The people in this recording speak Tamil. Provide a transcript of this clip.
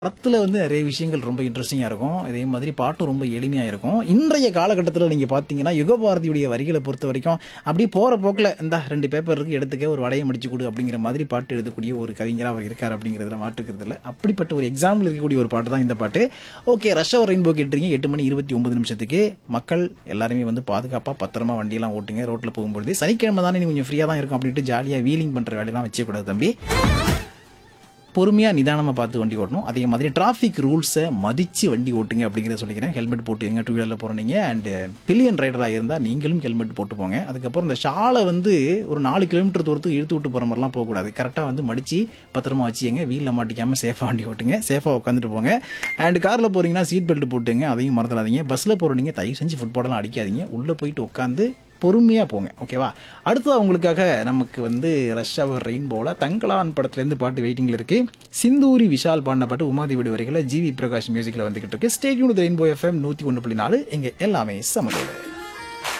படத்துல வந்து நிறைய விஷயங்கள் ரொம்ப இன்ட்ரெஸ்டிங்கா இருக்கும் இதே மாதிரி பாட்டும் ரொம்ப எளிமையா இருக்கும் இன்றைய காலகட்டத்தில் நீங்க பாத்தீங்கன்னா யுகபாரதியுடைய வரிகளை பொறுத்த வரைக்கும் அப்படியே போற போக்குல இந்த ரெண்டு பேப்பர் இருக்கு எடுத்துக்க ஒரு வடையை முடிச்சு கொடு அப்படிங்கிற மாதிரி பாட்டு எழுதக்கூடிய ஒரு கவிஞரா அவர் இருக்கார் அப்படிங்கிறதுல மாற்றுக்கிறது இல்லை அப்படிப்பட்ட ஒரு எக்ஸாம்பிள் இருக்கக்கூடிய ஒரு பாட்டு தான் இந்த பாட்டு ஓகே ரஷ் அவர் ரெயின்போ கேட்டுறீங்க எட்டு மணி இருபத்தி ஒன்பது நிமிஷத்துக்கு மக்கள் எல்லாருமே வந்து பாதுகாப்பா பத்திரமா வண்டியெல்லாம் ஓட்டுங்க ரோட்ல போகும்பொழுது சனிக்கிழமை தானே நீ கொஞ்சம் ஃப்ரீயா தான் இருக்கும் அப்படின்ட்டு ஜாலியா வீலிங் பண்ற வேலையெல்லாம் வச்சக்கூடாது தம்பி பொறுமையாக நிதானமாக பார்த்து வண்டி ஓட்டணும் அதே மாதிரி டிராஃபிக் ரூல்ஸை மதித்து வண்டி ஓட்டுங்க அப்படிங்கிறத சொல்லிக்கிறேன் ஹெல்மெட் போட்டுங்க டூ வீலரில் போகிறீங்க அண்டு பில்லியன் ரைடராக இருந்தால் நீங்களும் ஹெல்மெட் போட்டு போங்க அதுக்கப்புறம் இந்த ஷாலை வந்து ஒரு நாலு கிலோமீட்டர் தூரத்துக்கு இழுத்து விட்டு போகிற மாதிரிலாம் போகக்கூடாது கரெக்டாக வந்து மடித்து பத்திரமா வச்சுங்க வீலில் மாட்டிக்காமல் சேஃபாக வண்டி ஓட்டுங்க சேஃபாக உட்காந்துட்டு போங்க அண்ட் காரில் போகிறீங்கன்னா சீட் பெல்ட் போட்டுங்க அதையும் மறந்துடாதீங்க பஸ்ஸில் போகிறீங்க தயவு செஞ்சு ஃபுட்பாலெல்லாம் அடிக்காதீங்க உள்ளே போயிட்டு உட்காந்து பொறுமையாக போங்க ஓகேவா அடுத்தது அவங்களுக்காக நமக்கு வந்து ரஷ் அவர் ரெயின்போவில் தங்கலான் படத்துலேருந்து பாட்டு வெயிட்டிங்கில் இருக்கு சிந்தூரி விஷால் பாடின பாட்டு உமாதேவி வரிகளை ஜிவி பிரகாஷ் மியூசிக்கில் வந்துகிட்டு இருக்கு ஸ்டேட்யூன் ரெயின்போ எஃப்எம் நூற்றி ஒன்று புள்ளி நாலு இங்கே எல்லாமே சமதோடு